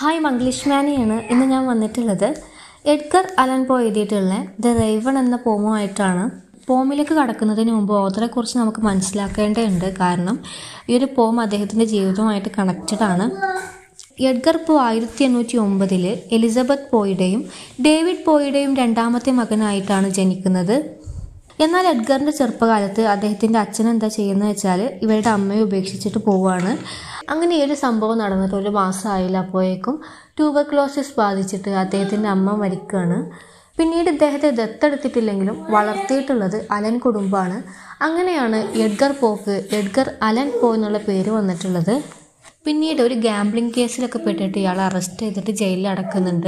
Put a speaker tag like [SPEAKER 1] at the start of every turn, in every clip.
[SPEAKER 1] hi Manglish മാനിയാണ് ഇന്ന് ഞാൻ വന്നിട്ടുള്ളത് എഡ്ഗർ അലൻ പോ എഴുതിയിട്ടുള്ള ദ റൈവൺ എന്ന പോമുമായിട്ടാണ് പോമിലേക്ക് കടക്കുന്നതിന് മുമ്പ് ഓതറെക്കുറിച്ച് നമുക്ക് മനസ്സിലാക്കേണ്ടതുണ്ട് കാരണം ഈ ഒരു പോം അദ്ദേഹത്തിൻ്റെ ജീവിതവുമായിട്ട് കണക്റ്റഡ് ആണ് എഡ്ഗർ പോ ആയിരത്തി എണ്ണൂറ്റി ഒമ്പതിൽ എലിസബത്ത് പോയുടെയും ഡേവിഡ് പോയുടെയും രണ്ടാമത്തെ മകനായിട്ടാണ് ജനിക്കുന്നത് എന്നാൽ എഡ്ഗറിൻ്റെ ചെറുപ്പകാലത്ത് അദ്ദേഹത്തിൻ്റെ അച്ഛൻ എന്താ ചെയ്യുന്നത് വെച്ചാൽ ഇവരുടെ അമ്മയെ ഉപേക്ഷിച്ചിട്ട് പോവുകയാണ് അങ്ങനെ ഈ ഒരു സംഭവം നടന്നിട്ട് ഒരു മാസമായില്ല അപ്പോഴേക്കും ട്യൂബർക്ലോസിസ് ബാധിച്ചിട്ട് അദ്ദേഹത്തിൻ്റെ അമ്മ മരിക്കുകയാണ് പിന്നീട് ഇദ്ദേഹത്തെ ദത്തെടുത്തിട്ടില്ലെങ്കിലും വളർത്തിയിട്ടുള്ളത് അലൻ കുടുംബമാണ് അങ്ങനെയാണ് എഡ്ഗർ പോക്ക് എഡ്ഗർ അലൻ പോ എന്നുള്ള പേര് വന്നിട്ടുള്ളത് പിന്നീട് ഒരു ഗാംബ്ലിംഗ് കേസിലൊക്കെ പെട്ടിട്ട് ഇയാൾ അറസ്റ്റ് ചെയ്തിട്ട് ജയിലിൽ അടക്കുന്നുണ്ട്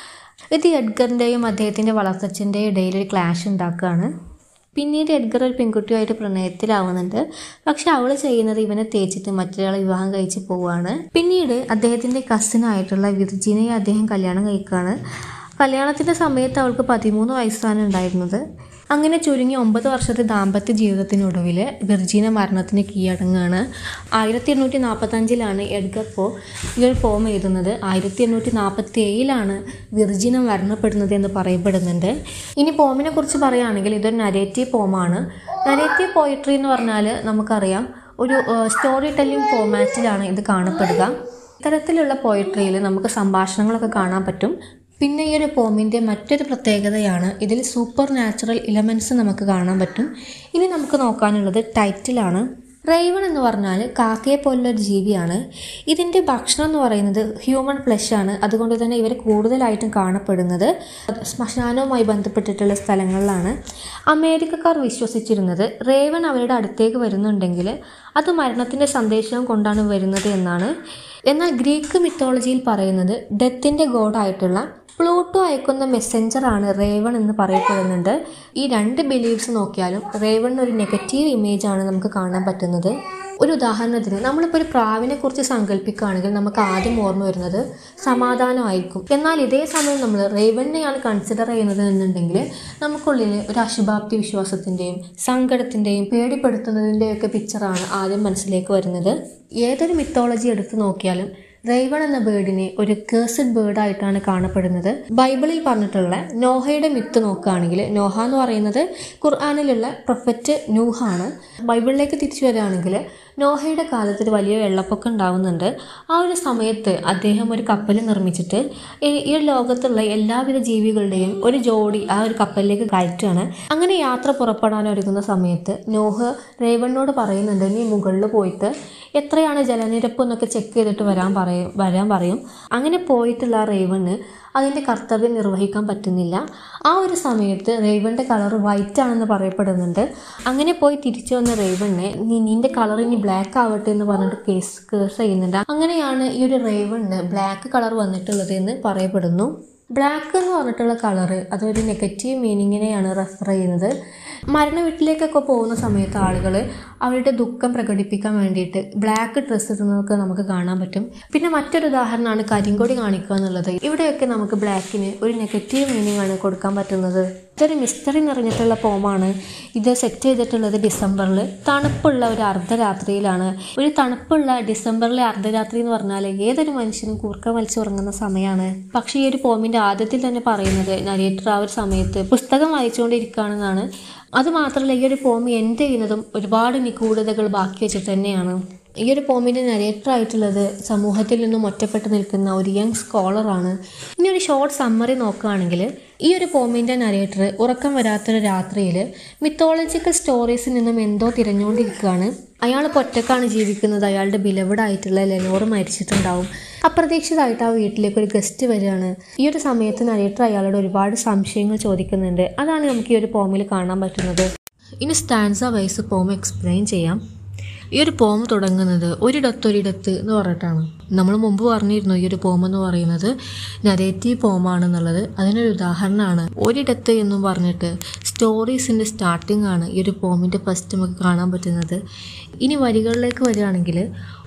[SPEAKER 1] ഇത് എഡ്ഗറിൻ്റെയും അദ്ദേഹത്തിൻ്റെ വളർത്തച്ഛൻ്റെയും ഇടയിൽ ഒരു ക്ലാഷ് ഉണ്ടാക്കുകയാണ് പിന്നീട് എഡ്ഗർ ഒരു പെൺകുട്ടിയുമായിട്ട് പ്രണയത്തിലാവുന്നുണ്ട് പക്ഷെ അവൾ ചെയ്യുന്നത് ഇവനെ തേച്ചിട്ട് മറ്റൊരാളെ വിവാഹം കഴിച്ച് പോവുകയാണ് പിന്നീട് അദ്ദേഹത്തിൻ്റെ കസിനായിട്ടുള്ള വിർജീനയെ അദ്ദേഹം കല്യാണം കഴിക്കുകയാണ് കല്യാണത്തിൻ്റെ സമയത്ത് അവൾക്ക് പതിമൂന്ന് വയസ്സാണ് ഉണ്ടായിരുന്നത് അങ്ങനെ ചുരുങ്ങി ഒമ്പത് വർഷത്തെ ദാമ്പത്യ ജീവിതത്തിനൊടുവിൽ വിർജീന മരണത്തിന് കീഴടങ്ങുകയാണ് ആയിരത്തി എണ്ണൂറ്റി നാൽപ്പത്തഞ്ചിലാണ് എഡ്ഗർ പോ ഈ ഒരു പോം എഴുതുന്നത് ആയിരത്തി എണ്ണൂറ്റി നാൽപ്പത്തി ഏഴിലാണ് വിർജീന മരണപ്പെടുന്നത് എന്ന് പറയപ്പെടുന്നുണ്ട് ഇനി പോമിനെ കുറിച്ച് പറയുകയാണെങ്കിൽ ഇതൊരു നരേറ്റീവ് പോമാണ് നരേറ്റീവ് പോയിട്രി എന്ന് പറഞ്ഞാൽ നമുക്കറിയാം ഒരു സ്റ്റോറി ടെല്ലിംഗ് ഫോമാറ്റിലാണ് ഇത് കാണപ്പെടുക ഇത്തരത്തിലുള്ള പോയിട്രിയിൽ നമുക്ക് സംഭാഷണങ്ങളൊക്കെ കാണാൻ പറ്റും പിന്നെ ഈ ഒരു പോമിൻ്റെ മറ്റൊരു പ്രത്യേകതയാണ് ഇതിൽ സൂപ്പർ നാച്ചുറൽ ഇലമെൻറ്റ്സ് നമുക്ക് കാണാൻ പറ്റും ഇനി നമുക്ക് നോക്കാനുള്ളത് ടൈറ്റിലാണ് റൈവൺ എന്ന് പറഞ്ഞാൽ കാക്കയെ പോലുള്ള ഒരു ജീവിയാണ് ഇതിൻ്റെ ഭക്ഷണം എന്ന് പറയുന്നത് ഹ്യൂമൻ ഫ്ലഷ് ആണ് അതുകൊണ്ട് തന്നെ ഇവർ കൂടുതലായിട്ടും കാണപ്പെടുന്നത് ശ്മശാനവുമായി ബന്ധപ്പെട്ടിട്ടുള്ള സ്ഥലങ്ങളിലാണ് അമേരിക്കക്കാർ വിശ്വസിച്ചിരുന്നത് റേവൺ അവരുടെ അടുത്തേക്ക് വരുന്നുണ്ടെങ്കിൽ അത് മരണത്തിൻ്റെ സന്ദേശവും കൊണ്ടാണ് വരുന്നത് എന്നാണ് എന്നാൽ ഗ്രീക്ക് മിത്തോളജിയിൽ പറയുന്നത് ഡെത്തിൻ്റെ ഗോഡായിട്ടുള്ള പ്ലൂട്ടോ അയക്കുന്ന മെസ്സഞ്ചറാണ് റേവൺ എന്ന് പറയപ്പെടുന്നുണ്ട് ഈ രണ്ട് ബിലീവ്സ് നോക്കിയാലും റേവണിന് ഒരു നെഗറ്റീവ് ഇമേജ് ആണ് നമുക്ക് കാണാൻ പറ്റുന്നത് ഒരു ഉദാഹരണത്തിന് നമ്മളിപ്പോൾ ഒരു പ്രാവിനെ കുറിച്ച് സങ്കല്പിക്കുകയാണെങ്കിൽ നമുക്ക് ആദ്യം ഓർമ്മ വരുന്നത് സമാധാനമായിരിക്കും എന്നാൽ ഇതേ സമയം നമ്മൾ റേവണിനെയാണ് കൺസിഡർ ചെയ്യുന്നത് എന്നുണ്ടെങ്കിൽ നമുക്കുള്ളിൽ ഒരു അശുഭാപ്തി വിശ്വാസത്തിൻ്റെയും സങ്കടത്തിൻ്റെയും പേടിപ്പെടുത്തുന്നതിൻ്റെയും ഒക്കെ പിക്ചറാണ് ആദ്യം മനസ്സിലേക്ക് വരുന്നത് ഏതൊരു മിത്തോളജി എടുത്തു നോക്കിയാലും റൈവൺ എന്ന ബേർഡിനെ ഒരു കേഴ്സഡ് ബേർഡായിട്ടാണ് കാണപ്പെടുന്നത് ബൈബിളിൽ പറഞ്ഞിട്ടുള്ള നോഹയുടെ മിത്ത് നോക്കുകയാണെങ്കിൽ നോഹ എന്ന് പറയുന്നത് ഖുർആാനിലുള്ള പ്രൊഫറ്റ് നൂഹാണ് ബൈബിളിലേക്ക് തിരിച്ചു വരികയാണെങ്കിൽ നോഹയുടെ കാലത്ത് ഒരു വലിയ വെള്ളപ്പൊക്കം ഉണ്ടാവുന്നുണ്ട് ആ ഒരു സമയത്ത് അദ്ദേഹം ഒരു കപ്പൽ നിർമ്മിച്ചിട്ട് ഈ ഒരു ലോകത്തുള്ള എല്ലാവിധ ജീവികളുടെയും ഒരു ജോഡി ആ ഒരു കപ്പലിലേക്ക് കയറ്റുകയാണ് അങ്ങനെ യാത്ര പുറപ്പെടാൻ ഒരുങ്ങുന്ന സമയത്ത് നോഹ് റേവണിനോട് പറയുന്നുണ്ട് നീ മുകളിൽ പോയിട്ട് എത്രയാണ് ജലനിരപ്പ് എന്നൊക്കെ ചെക്ക് ചെയ്തിട്ട് വരാൻ പറയും വരാൻ പറയും അങ്ങനെ പോയിട്ടുള്ള ആ റേവണ് അതിൻ്റെ കർത്തവ്യം നിർവഹിക്കാൻ പറ്റുന്നില്ല ആ ഒരു സമയത്ത് റേവണിൻ്റെ കളർ വൈറ്റ് ആണെന്ന് പറയപ്പെടുന്നുണ്ട് അങ്ങനെ പോയി തിരിച്ചു വന്ന റേവണിനെ നീ നിന്റെ കളർ ഇനി ബ്ലാക്ക് ആവട്ടെ എന്ന് പറഞ്ഞിട്ട് കേസ് കേസ് ചെയ്യുന്നുണ്ട് അങ്ങനെയാണ് ഈ ഒരു റേവണിന് ബ്ലാക്ക് കളർ വന്നിട്ടുള്ളത് എന്ന് പറയപ്പെടുന്നു ബ്ലാക്ക് എന്ന് പറഞ്ഞിട്ടുള്ള കളറ് അതൊരു നെഗറ്റീവ് മീനിങ്ങിനെയാണ് റെഫർ ചെയ്യുന്നത് മരണ വീട്ടിലേക്കൊക്കെ പോകുന്ന സമയത്ത് ആളുകൾ അവരുടെ ദുഃഖം പ്രകടിപ്പിക്കാൻ വേണ്ടിയിട്ട് ബ്ലാക്ക് ഡ്രസ്സ് ഇടുന്നതൊക്കെ നമുക്ക് കാണാൻ പറ്റും പിന്നെ മറ്റൊരു ഉദാഹരണമാണ് കരിങ്കൊടി കാണിക്കുക എന്നുള്ളത് ഇവിടെയൊക്കെ നമുക്ക് ബ്ലാക്കിന് ഒരു നെഗറ്റീവ് മീനിങ് ആണ് കൊടുക്കാൻ പറ്റുന്നത് ഇതൊരു മിസ്റ്ററി നിറഞ്ഞിട്ടുള്ള പോമാണ് ഇത് സെറ്റ് ചെയ്തിട്ടുള്ളത് ഡിസംബറിൽ തണുപ്പുള്ള ഒരു അർദ്ധരാത്രിയിലാണ് ഒരു തണുപ്പുള്ള ഡിസംബറിലെ അർദ്ധരാത്രി എന്ന് പറഞ്ഞാൽ ഏതൊരു മനുഷ്യനും കൂർക്ക വലിച്ചുറങ്ങുന്ന സമയമാണ് പക്ഷേ ഈ ഒരു പോമിൻ്റെ ആദ്യത്തിൽ തന്നെ പറയുന്നത് നരേറ്റർ ആ ഒരു സമയത്ത് പുസ്തകം വായിച്ചുകൊണ്ടിരിക്കുകയാണെന്നാണ് അതുമാത്രമല്ല ഈ ഒരു പോമി എൻഡ് ചെയ്യുന്നതും ഒരുപാട് നിഗൂഢതകൾ ബാക്കി വെച്ചിട്ട് തന്നെയാണ് ഈ ഒരു പോമിൻ്റെ നരേറ്റർ ആയിട്ടുള്ളത് സമൂഹത്തിൽ നിന്നും ഒറ്റപ്പെട്ട് നിൽക്കുന്ന ഒരു യങ് സ്കോളറാണ് ഇനി ഒരു ഷോർട്ട് സമ്മറി നോക്കുകയാണെങ്കിൽ ഈ ഒരു പോമിൻ്റെ നരേറ്റർ ഉറക്കം വരാത്തൊരു രാത്രിയിൽ മിത്തോളജിക്കൽ സ്റ്റോറീസിൽ നിന്നും എന്തോ തിരഞ്ഞുകൊണ്ടിരിക്കുകയാണ് അയാൾ ഇപ്പോൾ ഒറ്റക്കാണ് ജീവിക്കുന്നത് അയാളുടെ ബിലവഡായിട്ടുള്ള ലെനോർ മരിച്ചിട്ടുണ്ടാവും അപ്രതീക്ഷിതമായിട്ട് ആ വീട്ടിലേക്ക് ഒരു ഗസ്റ്റ് വരികയാണ് ഈ ഒരു സമയത്ത് നരേറ്റർ അയാളോട് ഒരുപാട് സംശയങ്ങൾ ചോദിക്കുന്നുണ്ട് അതാണ് നമുക്ക് ഈ ഒരു പോമിൽ കാണാൻ പറ്റുന്നത് ഇനി സ്റ്റാൻസ വൈസ് പോം എക്സ്പ്ലെയിൻ ചെയ്യാം ഈ ഒരു പോം തുടങ്ങുന്നത് ഒരിടത്തൊരിടത്ത് എന്ന് പറഞ്ഞിട്ടാണ് നമ്മൾ മുമ്പ് പറഞ്ഞിരുന്നു ഈ ഒരു പോം എന്ന് പറയുന്നത് നരേറ്റീവ് പോമാണെന്നുള്ളത് അതിനൊരു ഉദാഹരണമാണ് ഒരിടത്ത് എന്നും പറഞ്ഞിട്ട് സ്റ്റോറീസിൻ്റെ സ്റ്റാർട്ടിംഗ് ആണ് ഈ ഒരു പോമിൻ്റെ ഫസ്റ്റ് നമുക്ക് കാണാൻ പറ്റുന്നത് ഇനി വരികളിലേക്ക് വരികയാണെങ്കിൽ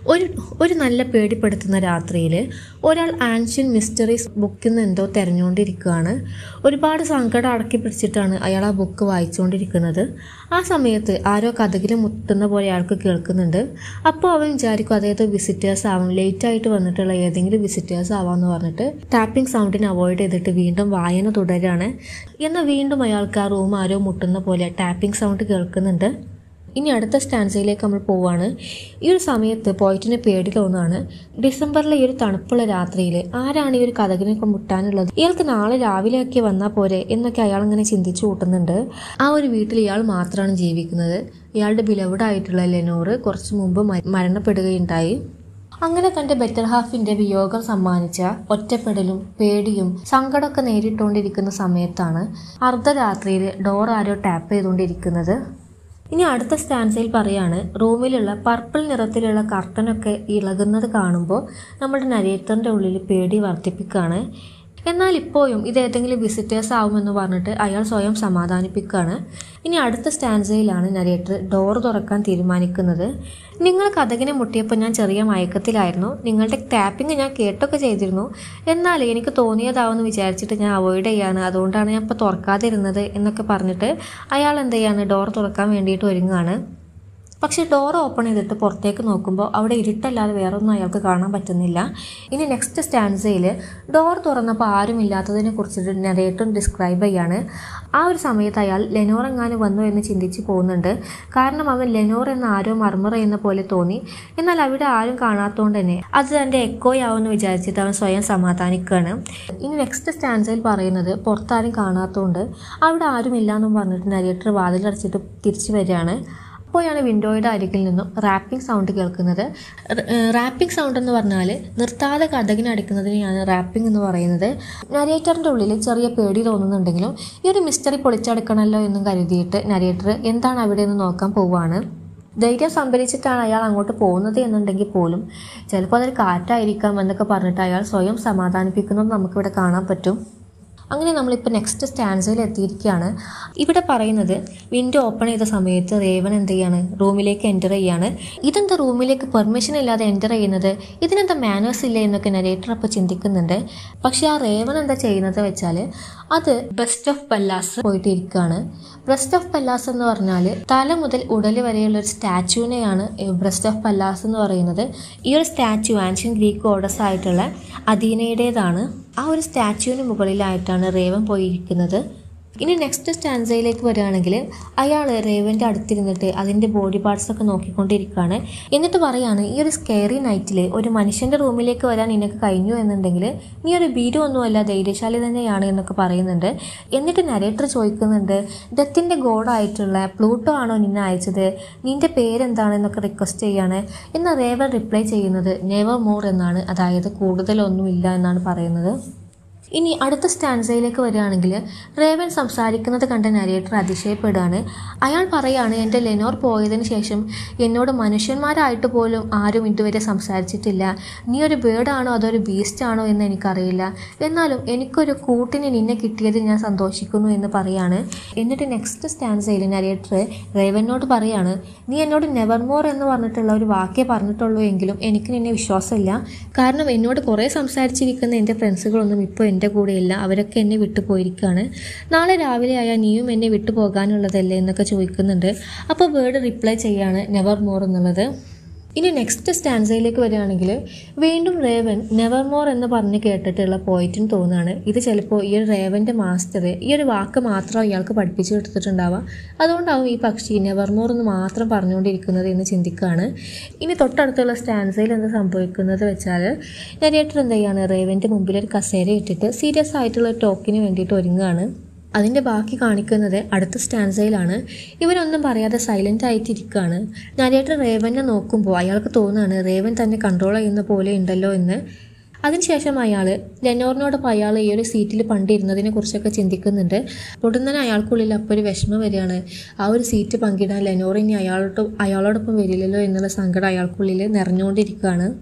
[SPEAKER 1] ഒരു ഒരു നല്ല പേടിപ്പെടുത്തുന്ന രാത്രിയിൽ ഒരാൾ ആൻഷ്യൻ മിസ്റ്ററീസ് ബുക്കിൽ നിന്ന് എന്തോ തിരഞ്ഞുകൊണ്ടിരിക്കുകയാണ് ഒരുപാട് സങ്കടം അടക്കി പിടിച്ചിട്ടാണ് അയാൾ ആ ബുക്ക് വായിച്ചുകൊണ്ടിരിക്കുന്നത് ആ സമയത്ത് ആരോ കഥകിൽ മുട്ടുന്ന പോലെ അയാൾക്ക് കേൾക്കുന്നുണ്ട് അപ്പോൾ അവൻ വിചാരിക്കും അതായത് വിസിറ്റേഴ്സ് ആവും ലേറ്റ് ആയിട്ട് വന്നിട്ടുള്ള ഏതെങ്കിലും വിസിറ്റേഴ്സ് ആവാമെന്ന് പറഞ്ഞിട്ട് ടാപ്പിംഗ് സൗണ്ടിനെ അവോയ്ഡ് ചെയ്തിട്ട് വീണ്ടും വായന തുടരാണ് എന്നാൽ വീണ്ടും അയാൾക്ക് ആ റൂം ആരോ മുട്ടുന്ന പോലെ ടാപ്പിംഗ് സൗണ്ട് കേൾക്കുന്നുണ്ട് ഇനി അടുത്ത സ്റ്റാൻസയിലേക്ക് നമ്മൾ പോവാണ് ഈ ഒരു സമയത്ത് പോയിട്ടിന് പേടി തോന്നുകയാണ് ഡിസംബറിലെ ഈ ഒരു തണുപ്പുള്ള രാത്രിയിൽ ആരാണ് ഈ ഒരു കഥകിനൊക്കെ മുട്ടാനുള്ളത് ഇയാൾക്ക് നാളെ രാവിലെയൊക്കെ വന്നാൽ പോരെ എന്നൊക്കെ അയാൾ ഇങ്ങനെ ചിന്തിച്ചു കൂട്ടുന്നുണ്ട് ആ ഒരു വീട്ടിൽ ഇയാൾ മാത്രമാണ് ജീവിക്കുന്നത് ഇയാളുടെ ബിലവഡായിട്ടുള്ള ലെനോറ് കുറച്ച് മുമ്പ് മര- മരണപ്പെടുകയുണ്ടായി അങ്ങനെ തന്റെ ബെറ്റർ ഹാഫിന്റെ വിയോഗം സമ്മാനിച്ച ഒറ്റപ്പെടലും പേടിയും സങ്കടമൊക്കെ നേരിട്ടുകൊണ്ടിരിക്കുന്ന സമയത്താണ് അർദ്ധരാത്രിയിൽ ഡോർ ആരോ ടാപ്പ് ചെയ്തുകൊണ്ടിരിക്കുന്നത് ഇനി അടുത്ത സ്റ്റാൻസയിൽ പറയാണ് റൂമിലുള്ള പർപ്പിൾ നിറത്തിലുള്ള കർട്ടനൊക്കെ ഇളകുന്നത് കാണുമ്പോൾ നമ്മുടെ നരേറ്ററിൻ്റെ ഉള്ളിൽ പേടി വർദ്ധിപ്പിക്കുകയാണ് എന്നാൽ ഇപ്പോഴും ഇത് ഏതെങ്കിലും വിസിറ്റേഴ്സ് ആവുമെന്ന് പറഞ്ഞിട്ട് അയാൾ സ്വയം സമാധാനിപ്പിക്കുകയാണ് ഇനി അടുത്ത സ്റ്റാൻസയിലാണ് നരേറ്റർ ഡോർ തുറക്കാൻ തീരുമാനിക്കുന്നത് നിങ്ങൾ കഥകിനെ മുട്ടിയപ്പോൾ ഞാൻ ചെറിയ മയക്കത്തിലായിരുന്നു നിങ്ങളുടെ ടാപ്പിംഗ് ഞാൻ കേട്ടൊക്കെ ചെയ്തിരുന്നു എന്നാൽ എനിക്ക് തോന്നിയതാവെന്ന് വിചാരിച്ചിട്ട് ഞാൻ അവോയ്ഡ് ചെയ്യാണ് അതുകൊണ്ടാണ് ഞാൻ ഇപ്പോൾ തുറക്കാതിരുന്നത് എന്നൊക്കെ പറഞ്ഞിട്ട് അയാൾ എന്ത് ചെയ്യാണ് ഡോർ തുറക്കാൻ വേണ്ടിയിട്ട് ഒരുങ്ങുകയാണ് പക്ഷെ ഡോർ ഓപ്പൺ ചെയ്തിട്ട് പുറത്തേക്ക് നോക്കുമ്പോൾ അവിടെ ഇരുട്ടല്ലാതെ വേറൊന്നും അയാൾക്ക് കാണാൻ പറ്റുന്നില്ല ഇനി നെക്സ്റ്റ് സ്റ്റാൻസയിൽ ഡോർ തുറന്നപ്പോൾ ആരും ഇല്ലാത്തതിനെ കുറിച്ചിട്ട് നെറേറ്റർ ഡിസ്ക്രൈബ് ചെയ്യാണ് ആ ഒരു സമയത്ത് അയാൾ ലെനോർ എങ്ങാനും വന്നു എന്ന് ചിന്തിച്ച് പോകുന്നുണ്ട് കാരണം അവൻ ലെനോർ എന്ന ആരോ മർമറ എന്ന പോലെ തോന്നി എന്നാൽ അവിടെ ആരും കാണാത്തതുകൊണ്ട് തന്നെ അത് തൻ്റെ എക്കോയാവുമെന്ന് വിചാരിച്ചിട്ട് അവൻ സ്വയം സമാധാനിക്കുകയാണ് ഇനി നെക്സ്റ്റ് സ്റ്റാൻസയിൽ പറയുന്നത് പുറത്താരും കാണാത്തതുകൊണ്ട് അവിടെ ആരുമില്ല എന്നും പറഞ്ഞിട്ട് നരേറ്റർ വാതിലടച്ചിട്ട് തിരിച്ചു വരികയാണ് അപ്പോഴാണ് വിൻഡോയുടെ അരികിൽ നിന്നും റാപ്പിംഗ് സൗണ്ട് കേൾക്കുന്നത് റാപ്പിംഗ് സൗണ്ട് എന്ന് പറഞ്ഞാൽ നിർത്താതെ കഥകിനടിക്കുന്നതിനെയാണ് റാപ്പിംഗ് എന്ന് പറയുന്നത് നരേറ്ററിൻ്റെ ഉള്ളിൽ ചെറിയ പേടി തോന്നുന്നുണ്ടെങ്കിലും ഈ ഒരു മിസ്റ്ററി പൊളിച്ചെടുക്കണമല്ലോ എന്നും കരുതിയിട്ട് നരേറ്റർ എന്താണ് അവിടെ നിന്ന് നോക്കാൻ പോവുകയാണ് ധൈര്യം സംഭരിച്ചിട്ടാണ് അയാൾ അങ്ങോട്ട് പോകുന്നത് എന്നുണ്ടെങ്കിൽ പോലും ചിലപ്പോൾ അതൊരു കാറ്റായിരിക്കാം എന്നൊക്കെ പറഞ്ഞിട്ട് അയാൾ സ്വയം സമാധാനിപ്പിക്കുന്നത് നമുക്കിവിടെ കാണാൻ പറ്റും അങ്ങനെ നമ്മളിപ്പോൾ നെക്സ്റ്റ് സ്റ്റാൻസയിൽ എത്തിയിരിക്കുകയാണ് ഇവിടെ പറയുന്നത് വിൻഡോ ഓപ്പൺ ചെയ്ത സമയത്ത് റേവൻ എന്ത് ചെയ്യാണ് റൂമിലേക്ക് എൻ്റർ ചെയ്യാണ് ഇതെന്താ റൂമിലേക്ക് പെർമിഷൻ ഇല്ലാതെ എൻ്റർ ചെയ്യുന്നത് ഇതിനെന്താ മാനേഴ്സ് ഇല്ല എന്നൊക്കെ നരേറ്റർ അപ്പോൾ ചിന്തിക്കുന്നുണ്ട് പക്ഷേ ആ റേവൻ എന്താ ചെയ്യുന്നത് വെച്ചാൽ അത് ബെസ്റ്റ് ഓഫ് പല്ലാസ് പോയിട്ട് ഇരിക്കുകയാണ് ബ്രസ്റ്റ് ഓഫ് പല്ലാസ് എന്ന് പറഞ്ഞാൽ തല മുതൽ ഉടൽ വരെയുള്ള ഒരു സ്റ്റാച്ചുവിനെയാണ് ബ്രസ്റ്റ് ഓഫ് പല്ലാസ് എന്ന് പറയുന്നത് ഈ ഒരു സ്റ്റാച്ചു ആൻഷ്യൻ ഗ്രീക്ക് ഗോഡസ് ആയിട്ടുള്ള അദീനയുടേതാണ് ആ ഒരു സ്റ്റാച്ചുവിന് മുകളിലായിട്ടാണ് റേവൻ പോയിരിക്കുന്നത് ഇനി നെക്സ്റ്റ് സ്റ്റാൻസയിലേക്ക് വരികയാണെങ്കിൽ അയാൾ റേവൻ്റെ അടുത്തിരുന്നിട്ട് അതിൻ്റെ ബോഡി പാർട്സ് ഒക്കെ നോക്കിക്കൊണ്ടിരിക്കുകയാണ് എന്നിട്ട് പറയാണ് ഈ ഒരു സ്കെയറി നൈറ്റിൽ ഒരു മനുഷ്യൻ്റെ റൂമിലേക്ക് വരാൻ നിനക്ക് കഴിഞ്ഞു എന്നുണ്ടെങ്കിൽ നീ ഒരു ബീരു ഒന്നുമല്ല ധൈര്യശാലി തന്നെയാണ് എന്നൊക്കെ പറയുന്നുണ്ട് എന്നിട്ട് നരേറ്റർ ചോദിക്കുന്നുണ്ട് ഡെത്തിൻ്റെ ഗോഡായിട്ടുള്ള പ്ലൂട്ടോ ആണോ നിന്നെ അയച്ചത് നിന്റെ പേരെന്താണെന്നൊക്കെ റിക്വസ്റ്റ് ചെയ്യാണ് എന്നാൽ റേവൻ റിപ്ലൈ ചെയ്യുന്നത് നെവർ മോർ എന്നാണ് അതായത് കൂടുതലൊന്നുമില്ല എന്നാണ് പറയുന്നത് ഇനി അടുത്ത സ്റ്റാൻസയിലേക്ക് വരികയാണെങ്കിൽ റേവൻ സംസാരിക്കുന്നത് കണ്ട നരേറ്റർ അതിശയപ്പെടുകയാണ് അയാൾ പറയാണ് എൻ്റെ ലെനോർ പോയതിന് ശേഷം എന്നോട് മനുഷ്യന്മാരായിട്ട് പോലും ആരും ഇതുവരെ സംസാരിച്ചിട്ടില്ല നീ ഒരു ബേർഡാണോ അതോ ഒരു ബീസ്റ്റ് ആണോ എന്ന് എനിക്കറിയില്ല എന്നാലും എനിക്കൊരു കൂട്ടിന് നിന്നെ കിട്ടിയതിൽ ഞാൻ സന്തോഷിക്കുന്നു എന്ന് പറയാണ് എന്നിട്ട് നെക്സ്റ്റ് സ്റ്റാൻസയിൽ നരേറ്റർ റേവനോട് പറയാണ് നീ എന്നോട് നെവർമോർ എന്ന് പറഞ്ഞിട്ടുള്ള ഒരു വാക്കേ പറഞ്ഞിട്ടുള്ളൂ എങ്കിലും എനിക്ക് നിന്നെ വിശ്വാസമില്ല കാരണം എന്നോട് കുറേ സംസാരിച്ചിരിക്കുന്ന എൻ്റെ ഫ്രണ്ട്സുകളൊന്നും ഇപ്പോൾ എൻ്റെ കൂടെയില്ല അവരൊക്കെ എന്നെ വിട്ടു പോയിരിക്കുകയാണ് നാളെ രാവിലെ ആയാൽ നീയും എന്നെ വിട്ടു പോകാനുള്ളതല്ലേ എന്നൊക്കെ ചോദിക്കുന്നുണ്ട് അപ്പോൾ വേർഡ് റിപ്ലൈ ചെയ്യാണ് നെവർ മോർ എന്നുള്ളത് ഇനി നെക്സ്റ്റ് സ്റ്റാൻസയിലേക്ക് വരികയാണെങ്കിൽ വീണ്ടും റേവൻ നെവർ മോർ എന്ന് പറഞ്ഞ് കേട്ടിട്ടുള്ള പോയിന്റിന് തോന്നുകയാണ് ഇത് ചിലപ്പോൾ ഈ ഒരു റേവൻ്റെ മാസ്റ്റർ ഈ ഒരു വാക്ക് മാത്രം ഇയാൾക്ക് പഠിപ്പിച്ചു കൊടുത്തിട്ടുണ്ടാവുക അതുകൊണ്ടാവും ഈ പക്ഷി നെവർ മോർ എന്ന് മാത്രം പറഞ്ഞുകൊണ്ടിരിക്കുന്നത് എന്ന് ചിന്തിക്കുകയാണ് ഇനി തൊട്ടടുത്തുള്ള സ്റ്റാൻസയിൽ എന്ത് സംഭവിക്കുന്നത് വെച്ചാൽ നരേറ്റർ എന്ത് ചെയ്യാണ് റേവൻ്റെ മുമ്പിൽ ഒരു കസേര ഇട്ടിട്ട് സീരിയസ് ആയിട്ടുള്ള ഒരു ടോക്കിന് വേണ്ടിയിട്ട് ഒരുങ്ങുകയാണ് അതിൻ്റെ ബാക്കി കാണിക്കുന്നത് അടുത്ത സ്റ്റാൻസയിലാണ് ഇവരൊന്നും പറയാതെ സൈലൻ്റ് ആയിട്ടിരിക്കുകയാണ് നരേറ്റർ റേവനെ നോക്കുമ്പോൾ അയാൾക്ക് തോന്നുകയാണ് റേവൻ തന്നെ കൺട്രോൾ ചെയ്യുന്ന പോലെ ഉണ്ടല്ലോ എന്ന് അതിനുശേഷം അയാൾ ലെനോറിനോടൊപ്പം അയാൾ ഈ ഒരു സീറ്റിൽ പണ്ടിരുന്നതിനെ കുറിച്ചൊക്കെ ചിന്തിക്കുന്നുണ്ട് ഉടൻ തന്നെ അയാൾക്കുള്ളിൽ അപ്പോൾ ഒരു വിഷമം വരികയാണ് ആ ഒരു സീറ്റ് പങ്കിടാൻ ലെനോർ ഇനി അയാളോട് അയാളോടൊപ്പം വരില്ലല്ലോ എന്നുള്ള സങ്കടം അയാൾക്കുള്ളിൽ നിറഞ്ഞുകൊണ്ടിരിക്കുകയാണ്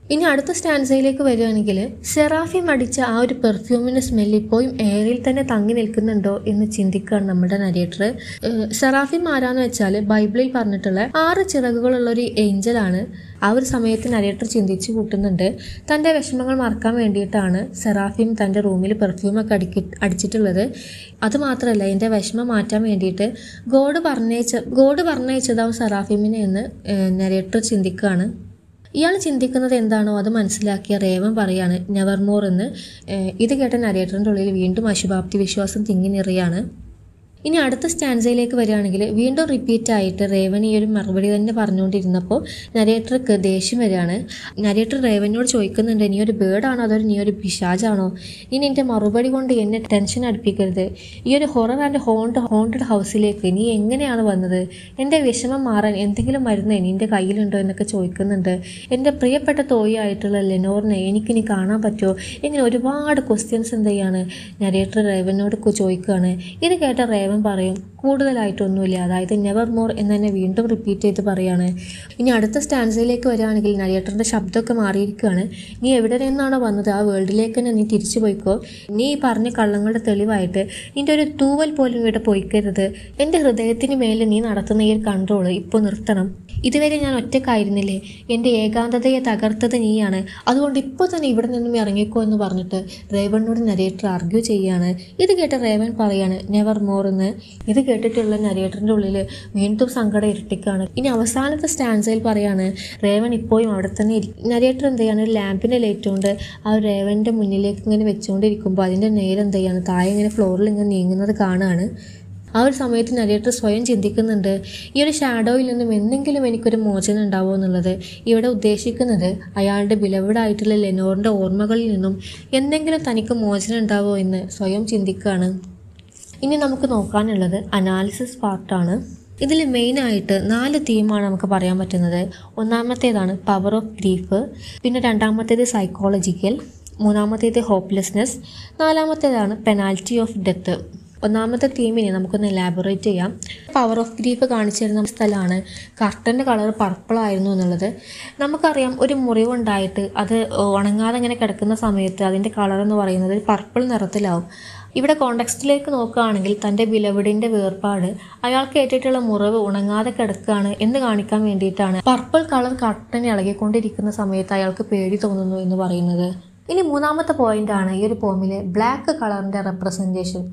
[SPEAKER 1] ഇനി അടുത്ത സ്റ്റാൻസയിലേക്ക് വരികയാണെങ്കിൽ സെറാഫിം അടിച്ച ആ ഒരു പെർഫ്യൂമിൻ്റെ സ്മെല്ല് ഇപ്പോഴും എയറിൽ തന്നെ തങ്ങി നിൽക്കുന്നുണ്ടോ എന്ന് ചിന്തിക്കുകയാണ് നമ്മുടെ നരേറ്റർ സെറാഫിം ആരാന്ന് വെച്ചാൽ ബൈബിളിൽ പറഞ്ഞിട്ടുള്ള ആറ് ചിറകുകളുള്ള ഒരു ഏഞ്ചലാണ് ആ ഒരു സമയത്ത് നരേറ്റർ ചിന്തിച്ചു കൂട്ടുന്നുണ്ട് തൻ്റെ വിഷമങ്ങൾ മറക്കാൻ വേണ്ടിയിട്ടാണ് സെറാഫിം തൻ്റെ റൂമിൽ പെർഫ്യൂമൊക്കെ അടിക്കി അടിച്ചിട്ടുള്ളത് അതുമാത്രമല്ല എൻ്റെ വിഷമം മാറ്റാൻ വേണ്ടിയിട്ട് ഗോഡ് പറഞ്ഞയച്ച ഗോഡ് പറഞ്ഞയച്ചതാവും സെറാഫിമിനെ എന്ന് നരേറ്റർ ചിന്തിക്കുകയാണ് ഇയാൾ ചിന്തിക്കുന്നത് എന്താണോ അത് മനസ്സിലാക്കിയ റേവൻ പറയാണ് നെവർ മോർ എന്ന് ഏഹ് ഇത് കേട്ട നരേറ്ററിൻ്റെ ഉള്ളിൽ വീണ്ടും അശുഭാപ്തി വിശ്വാസം തിങ്ങി നിറയാണ് ഇനി അടുത്ത സ്റ്റാൻസയിലേക്ക് വരികയാണെങ്കിൽ വീണ്ടും റിപ്പീറ്റ് ആയിട്ട് റേവൻ ഈ ഒരു മറുപടി തന്നെ പറഞ്ഞുകൊണ്ടിരുന്നപ്പോൾ നരേറ്റർക്ക് ദേഷ്യം വരികയാണ് നരേറ്റർ റേവനോട് ചോദിക്കുന്നുണ്ട് നീ ഒരു ബേർഡാണോ അതോ നീ ഒരു പിശാജാണോ ഇനി എൻ്റെ മറുപടി കൊണ്ട് എന്നെ ടെൻഷൻ അടുപ്പിക്കരുത് ഈ ഒരു ഹൊറർ ആൻഡ് ഹോണ്ട് ഹോണ്ടഡ് ഹൗസിലേക്ക് നീ എങ്ങനെയാണ് വന്നത് എൻ്റെ വിഷമം മാറാൻ എന്തെങ്കിലും മരുന്ന് നിൻ്റെ കയ്യിലുണ്ടോ എന്നൊക്കെ ചോദിക്കുന്നുണ്ട് എൻ്റെ പ്രിയപ്പെട്ട തോയായിട്ടുള്ള ലെനോറിനെ എനിക്കിനി കാണാൻ പറ്റുമോ ഇങ്ങനെ ഒരുപാട് ക്വസ്റ്റ്യൻസ് എന്ത് ചെയ്യാണ് നരേറ്റർ റേവനോട് കു- ചോദിക്കുകയാണ് ഇത് കേട്ട റേവൻ പറയും കൂടുതലായിട്ടൊന്നുമില്ല അതായത് നെവർ മോർ എന്ന് തന്നെ വീണ്ടും റിപ്പീറ്റ് ചെയ്ത് പറയാണ് ഇനി അടുത്ത സ്റ്റാൻസയിലേക്ക് വരികയാണെങ്കിൽ നരേറ്ററിൻ്റെ ശബ്ദമൊക്കെ മാറിയിരിക്കുകയാണ് നീ എവിടെ നിന്നാണോ വന്നത് ആ വേൾഡിലേക്ക് തന്നെ നീ തിരിച്ചു പോയിക്കോ നീ ഈ പറഞ്ഞ കള്ളങ്ങളുടെ തെളിവായിട്ട് നിന്റെ ഒരു തൂവൽ പോലും ഇവിടെ പോയിക്കരുത് എൻ്റെ ഹൃദയത്തിന് മേലെ നീ നടത്തുന്ന ഈ ഒരു കൺട്രോൾ ഇപ്പോൾ നിർത്തണം ഇതുവരെ ഞാൻ ഒറ്റക്കായിരുന്നില്ലേ എൻ്റെ ഏകാന്തതയെ തകർത്തത് നീയാണ് അതുകൊണ്ട് ഇപ്പോൾ തന്നെ ഇവിടെ നിന്നും ഇറങ്ങിക്കോ എന്ന് പറഞ്ഞിട്ട് റേവണിനോട് നരേറ്റർ ആർഗ്യൂ ചെയ്യാണ് ഇത് കേട്ട റേവൻ പറയാണ് നെവർ മോർ എന്ന് ഇത് കേട്ടിട്ടുള്ള നരേറ്ററിൻ്റെ ഉള്ളിൽ വീണ്ടും സങ്കടം ഇരട്ടിക്കാണ് ഇനി അവസാനത്തെ സ്റ്റാൻസയിൽ പറയാണ് റേവൻ ഇപ്പോഴും അവിടെ തന്നെ ഇരിക്കും നരേറ്റർ എന്ത് ചെയ്യാണ് ഒരു ലാമ്പിൻ്റെ ലൈറ്റ് കൊണ്ട് ആ റേവൻ്റെ മുന്നിലേക്ക് ഇങ്ങനെ വെച്ചുകൊണ്ടിരിക്കുമ്പോൾ അതിൻ്റെ നേരെ എന്ത് ചെയ്യാണ് താഴെ ഇങ്ങനെ ഫ്ലോറിൽ ഇങ്ങനെ നീങ്ങുന്നത് കാണുകയാണ് ആ ഒരു സമയത്ത് നരേറ്റർ സ്വയം ചിന്തിക്കുന്നുണ്ട് ഈ ഒരു ഷാഡോയിൽ നിന്നും എന്തെങ്കിലും എനിക്കൊരു മോചനം ഉണ്ടാവുമോ എന്നുള്ളത് ഇവിടെ ഉദ്ദേശിക്കുന്നത് അയാളുടെ ബിലവിഡായിട്ടുള്ള ലെനോറിൻ്റെ ഓർമ്മകളിൽ നിന്നും എന്തെങ്കിലും തനിക്ക് മോചനം ഉണ്ടാവുമോ എന്ന് സ്വയം ചിന്തിക്കുകയാണ് ഇനി നമുക്ക് നോക്കാനുള്ളത് അനാലിസിസ് പാർട്ടാണ് ഇതിൽ മെയിനായിട്ട് നാല് തീമാണ് നമുക്ക് പറയാൻ പറ്റുന്നത് ഒന്നാമത്തേതാണ് പവർ ഓഫ് ഗ്രീഫ് പിന്നെ രണ്ടാമത്തേത് സൈക്കോളജിക്കൽ മൂന്നാമത്തേത് ഹോപ്പ്ലെസ്നെസ് നാലാമത്തേതാണ് പെനാൽറ്റി ഓഫ് ഡെത്ത് ഒന്നാമത്തെ തീമിനെ നമുക്കൊന്ന് എലാബറേറ്റ് ചെയ്യാം പവർ ഓഫ് ഗ്രീഫ് കാണിച്ചു തരുന്ന സ്ഥലമാണ് കർട്ടൻ്റെ കളർ പർപ്പിൾ ആയിരുന്നു എന്നുള്ളത് നമുക്കറിയാം ഒരു മുറിവുണ്ടായിട്ട് അത് ഉണങ്ങാതെ ഇങ്ങനെ കിടക്കുന്ന സമയത്ത് അതിൻ്റെ കളർ എന്ന് പറയുന്നത് ഒരു പർപ്പിൾ നിറത്തിലാവും ഇവിടെ കോണ്ടക്സ്റ്റിലേക്ക് നോക്കുകയാണെങ്കിൽ തൻ്റെ ബിലവിഡിൻ്റെ വേർപാട് അയാൾക്ക് ഏറ്റിട്ടുള്ള മുറിവ് ഉണങ്ങാതെ കിടക്കുകയാണ് എന്ന് കാണിക്കാൻ വേണ്ടിയിട്ടാണ് പർപ്പിൾ കളർ കർട്ടൻ ഇളകിക്കൊണ്ടിരിക്കുന്ന സമയത്ത് അയാൾക്ക് പേടി തോന്നുന്നു എന്ന് പറയുന്നത് ഇനി മൂന്നാമത്തെ പോയിന്റാണ് ഈ ഒരു പോമിലെ ബ്ലാക്ക് കളറിൻ്റെ റെപ്രസെൻറ്റേഷൻ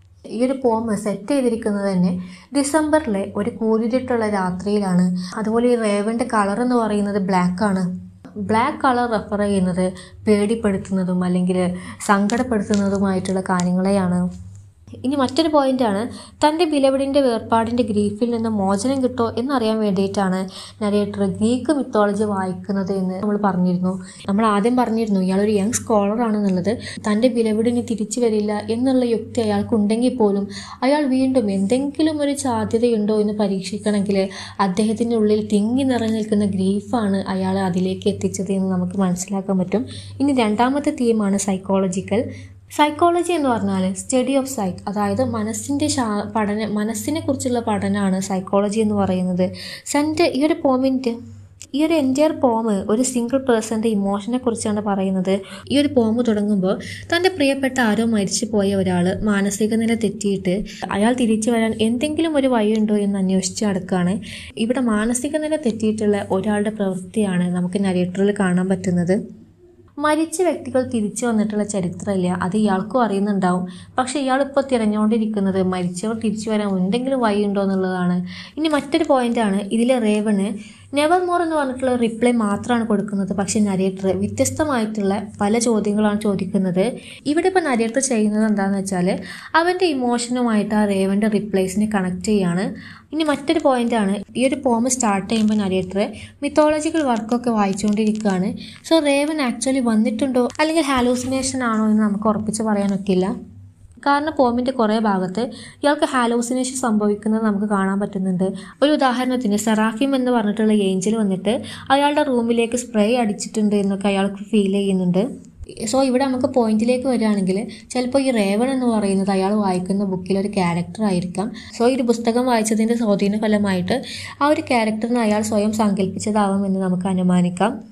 [SPEAKER 1] ഈ ഒരു പോം സെറ്റ് ചെയ്തിരിക്കുന്നത് തന്നെ ഡിസംബറിലെ ഒരു കൂരിട്ടുള്ള രാത്രിയിലാണ് അതുപോലെ ഈ റേവൻ്റെ കളർ എന്ന് പറയുന്നത് ബ്ലാക്ക് ആണ് ബ്ലാക്ക് കളർ റെഫർ ചെയ്യുന്നത് പേടിപ്പെടുത്തുന്നതും അല്ലെങ്കിൽ സങ്കടപ്പെടുത്തുന്നതുമായിട്ടുള്ള കാര്യങ്ങളെയാണ് ഇനി മറ്റൊരു പോയിന്റാണ് തൻ്റെ ബിലവിഡിൻ്റെ വേർപാടിൻ്റെ ഗ്രീഫിൽ നിന്ന് മോചനം കിട്ടോ എന്നറിയാൻ വേണ്ടിയിട്ടാണ് നരേറ്റർ ഗ്രീക്ക് മിത്തോളജി വായിക്കുന്നത് എന്ന് നമ്മൾ പറഞ്ഞിരുന്നു നമ്മൾ ആദ്യം പറഞ്ഞിരുന്നു ഇയാളൊരു യങ് സ്കോളർ ആണെന്നുള്ളത് തൻ്റെ ബിലവിഡിന് തിരിച്ചു വരില്ല എന്നുള്ള യുക്തി അയാൾക്കുണ്ടെങ്കിൽ പോലും അയാൾ വീണ്ടും എന്തെങ്കിലും ഒരു സാധ്യതയുണ്ടോ എന്ന് പരീക്ഷിക്കണമെങ്കിൽ അദ്ദേഹത്തിൻ്റെ ഉള്ളിൽ തിങ്ങി നിറഞ്ഞു നിൽക്കുന്ന ഗ്രീഫാണ് അയാളെ അതിലേക്ക് എത്തിച്ചത് എന്ന് നമുക്ക് മനസ്സിലാക്കാൻ പറ്റും ഇനി രണ്ടാമത്തെ തീമാണ് സൈക്കോളജിക്കൽ സൈക്കോളജി എന്ന് പറഞ്ഞാൽ സ്റ്റഡി ഓഫ് സൈക്ക് അതായത് മനസ്സിൻ്റെ ശാ പഠന മനസ്സിനെ കുറിച്ചുള്ള പഠനമാണ് സൈക്കോളജി എന്ന് പറയുന്നത് സെൻ്റെ ഈ ഒരു പോമിൻ്റെ ഈ ഒരു എൻറ്റയർ പോമ് ഒരു സിംഗിൾ പേഴ്സൻ്റെ ഇമോഷനെ കുറിച്ചാണ് പറയുന്നത് ഈ ഒരു പോമ് തുടങ്ങുമ്പോൾ തൻ്റെ പ്രിയപ്പെട്ട ആരോ മരിച്ചു പോയ ഒരാൾ മാനസിക നില തെറ്റിയിട്ട് അയാൾ തിരിച്ചു വരാൻ എന്തെങ്കിലും ഒരു വഴിയുണ്ടോ എന്ന് അന്വേഷിച്ച് നടക്കുകയാണ് ഇവിടെ മാനസിക നില തെറ്റിയിട്ടുള്ള ഒരാളുടെ പ്രവൃത്തിയാണ് നമുക്ക് നരേറ്ററിൽ കാണാൻ പറ്റുന്നത് മരിച്ച വ്യക്തികൾ തിരിച്ചു വന്നിട്ടുള്ള ചരിത്രമില്ല അത് ഇയാൾക്കും അറിയുന്നുണ്ടാവും പക്ഷേ ഇയാളിപ്പോൾ തിരഞ്ഞുകൊണ്ടിരിക്കുന്നത് മരിച്ചവർ തിരിച്ചു വരാൻ എന്തെങ്കിലും വഴിയുണ്ടോ എന്നുള്ളതാണ് ഇനി മറ്റൊരു പോയിന്റാണ് ഇതിലെ റേവണ് നെവർ മോർ എന്ന് പറഞ്ഞിട്ടുള്ള റിപ്ലൈ മാത്രമാണ് കൊടുക്കുന്നത് പക്ഷേ നരേറ്റർ വ്യത്യസ്തമായിട്ടുള്ള പല ചോദ്യങ്ങളാണ് ചോദിക്കുന്നത് ഇവിടെ ഇപ്പോൾ നരേറ്റർ ചെയ്യുന്നത് എന്താണെന്ന് വെച്ചാൽ അവൻ്റെ ഇമോഷനുമായിട്ട് ആ റേവൻ്റെ റിപ്ലൈസിനെ കണക്ട് ചെയ്യാണ് ഇനി മറ്റൊരു പോയിന്റാണ് ഈ ഒരു പോം സ്റ്റാർട്ട് ചെയ്യുമ്പോൾ നരേറ്റർ മിത്തോളജിക്കൽ വർക്കൊക്കെ വായിച്ചുകൊണ്ടിരിക്കുകയാണ് സോ റേവൻ ആക്ച്വലി വന്നിട്ടുണ്ടോ അല്ലെങ്കിൽ ഹാലൂസിനേഷൻ ആണോ എന്ന് നമുക്ക് ഉറപ്പിച്ച് പറയാൻ പറ്റില്ല കാരണം പോമിൻ്റെ കുറേ ഭാഗത്ത് ഇയാൾക്ക് ഹാലോസിനേഷൻ സംഭവിക്കുന്നത് നമുക്ക് കാണാൻ പറ്റുന്നുണ്ട് ഒരു ഉദാഹരണത്തിന് സെറാഫിം എന്ന് പറഞ്ഞിട്ടുള്ള ഏഞ്ചൽ വന്നിട്ട് അയാളുടെ റൂമിലേക്ക് സ്പ്രേ അടിച്ചിട്ടുണ്ട് എന്നൊക്കെ അയാൾക്ക് ഫീൽ ചെയ്യുന്നുണ്ട് സോ ഇവിടെ നമുക്ക് പോയിന്റിലേക്ക് വരികയാണെങ്കിൽ ചിലപ്പോൾ ഈ റേവൺ എന്ന് പറയുന്നത് അയാൾ വായിക്കുന്ന ബുക്കിൽ ഒരു ക്യാരക്ടർ ആയിരിക്കാം സോ ഈ ഒരു പുസ്തകം വായിച്ചതിൻ്റെ സ്വാധീന ഫലമായിട്ട് ആ ഒരു ക്യാരക്ടറിനെ അയാൾ സ്വയം സങ്കല്പിച്ചതാവാം എന്ന് നമുക്ക് അനുമാനിക്കാം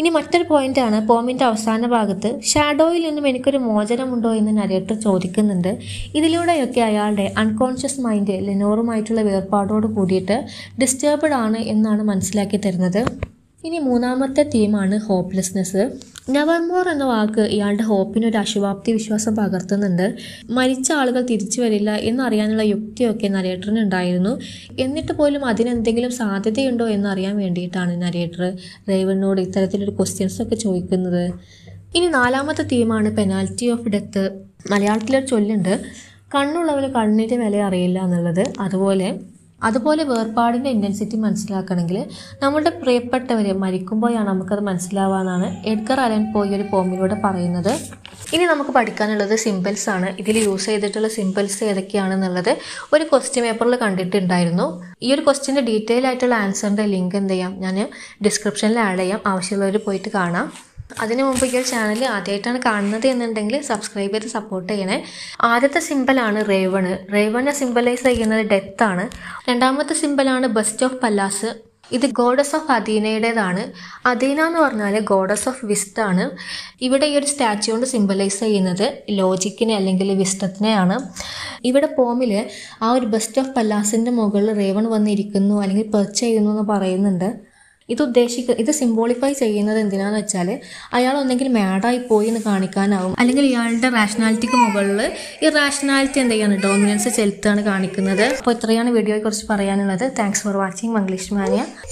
[SPEAKER 1] ഇനി മറ്റൊരു പോയിന്റാണ് പോമിൻ്റെ അവസാന ഭാഗത്ത് ഷാഡോയിൽ നിന്നും എനിക്കൊരു മോചനമുണ്ടോ എന്ന് നരേറ്റർ ചോദിക്കുന്നുണ്ട് ഇതിലൂടെയൊക്കെ അയാളുടെ അൺകോൺഷ്യസ് മൈൻഡ് ലെനോറുമായിട്ടുള്ള വേർപാടോട് കൂടിയിട്ട് ഡിസ്റ്റർബ്ഡ് ആണ് എന്നാണ് മനസ്സിലാക്കി തരുന്നത് ഇനി മൂന്നാമത്തെ തീമാണ് ഹോപ്പ്ലെസ്നെസ് നെവർമോർ എന്ന വാക്ക് ഇയാളുടെ ഹോപ്പിന് ഒരു അശുഭാപ്തി വിശ്വാസം പകർത്തുന്നുണ്ട് മരിച്ച ആളുകൾ തിരിച്ചു വരില്ല എന്നറിയാനുള്ള യുക്തിയൊക്കെ നരേറ്ററിന് ഉണ്ടായിരുന്നു എന്നിട്ട് പോലും അതിനെന്തെങ്കിലും സാധ്യതയുണ്ടോ എന്നറിയാൻ വേണ്ടിയിട്ടാണ് നരേറ്റർ റേവണിനോട് ഇത്തരത്തിലൊരു ക്വസ്റ്റ്യൻസ് ഒക്കെ ചോദിക്കുന്നത് ഇനി നാലാമത്തെ തീമാണ് പെനാൽറ്റി ഓഫ് ഡെത്ത് മലയാളത്തിലൊരു ചൊല്ലുണ്ട് കണ്ണുള്ളവന് കണ്ണിൻ്റെ വില അറിയില്ല എന്നുള്ളത് അതുപോലെ അതുപോലെ വേർപാടിൻ്റെ ഇൻറ്റൻസിറ്റി മനസ്സിലാക്കണമെങ്കിൽ നമ്മളുടെ പ്രിയപ്പെട്ടവർ മരിക്കുമ്പോഴാണ് നമുക്കത് മനസ്സിലാവാന്നാണ് എഡ്ഗർ അലൻ പോയി ഒരു പോമിലൂടെ പറയുന്നത് ഇനി നമുക്ക് പഠിക്കാനുള്ളത് സിമ്പിൾസ് ആണ് ഇതിൽ യൂസ് ചെയ്തിട്ടുള്ള സിമ്പിൾസ് ഏതൊക്കെയാണെന്നുള്ളത് ഒരു ക്വസ്റ്റ്യൻ പേപ്പറിൽ കണ്ടിട്ടുണ്ടായിരുന്നു ഈ ഒരു ക്വസ്റ്റ്യൻ്റെ ഡീറ്റെയിൽ ആയിട്ടുള്ള ആൻസറിൻ്റെ ലിങ്ക് എന്ത് ചെയ്യാം ഞാൻ ഡിസ്ക്രിപ്ഷനിൽ ആഡ് ചെയ്യാം ആവശ്യമുള്ളവർ പോയിട്ട് കാണാം അതിനു മുമ്പ് ഈ ഒരു ചാനൽ ആദ്യമായിട്ടാണ് കാണുന്നത് എന്നുണ്ടെങ്കിൽ സബ്സ്ക്രൈബ് ചെയ്ത് സപ്പോർട്ട് ചെയ്യണേ ആദ്യത്തെ സിമ്പലാണ് റേവണ് റേവനെ സിമ്പലൈസ് ചെയ്യുന്നത് ഡെത്ത് ആണ് രണ്ടാമത്തെ സിമ്പലാണ് ബസ്റ്റ് ഓഫ് പല്ലാസ് ഇത് ഗോഡസ് ഓഫ് അദീനയുടേതാണ് അദീന എന്ന് പറഞ്ഞാൽ ഗോഡസ് ഓഫ് വിസ്റ്റ് ആണ് ഇവിടെ ഈ ഒരു സ്റ്റാച്ചു കൊണ്ട് സിമ്പലൈസ് ചെയ്യുന്നത് ലോജിക്കിനെ അല്ലെങ്കിൽ വിസ്റ്റത്തിനെയാണ് ഇവിടെ പോമിൽ ആ ഒരു ബസ്റ്റ് ഓഫ് പല്ലാസിൻ്റെ മുകളിൽ റേവൺ വന്നിരിക്കുന്നു അല്ലെങ്കിൽ പെർച്ച് ചെയ്യുന്നു എന്ന് പറയുന്നുണ്ട് ഇത് ഉദ്ദേശിക്ക ഇത് സിംബോളിഫൈ ചെയ്യുന്നത് എന്തിനാന്ന് വെച്ചാൽ അയാൾ ഒന്നെങ്കിൽ മാഡായി പോയി എന്ന് കാണിക്കാനാവും അല്ലെങ്കിൽ ഇയാളുടെ റാഷണാലിറ്റിക്ക് മുകളിൽ ഈ റാഷണാലിറ്റി എന്ത് ചെയ്യാണ് ഡോമിനൻസ് ചെലുത്താണ് കാണിക്കുന്നത് അപ്പോൾ ഇത്രയാണ് വീഡിയോയെ കുറിച്ച് പറയാനുള്ളത് താങ്ക്സ് ഫോർ വാച്ചിങ് മംഗ്ലീഷ് മാനിയ